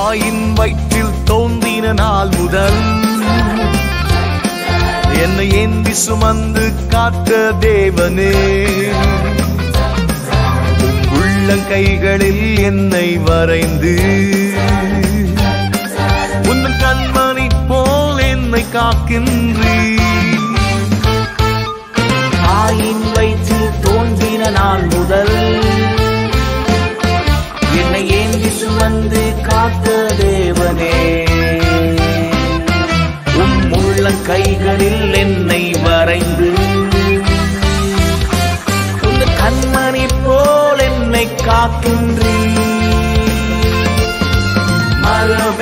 தாயின் வயிற்றில் தோன்றின நாள் முதல் என்னை ஏந்தி சுமந்து காத்த தேவனே உள்ளங்கைகளில் என்னை வரைந்து உன் கண்மணி போல் என்னை காக்கின்றீ தாயின் வயிற்றில் தோன்றின நாள் முதல் என்னை ஏந்தி சுமந்து காத்த தேவனே உம் உள்ள கைகளில் என்னை வரைந்து உன் கண்மணி போல் என்னை காக்கின்றீ மரப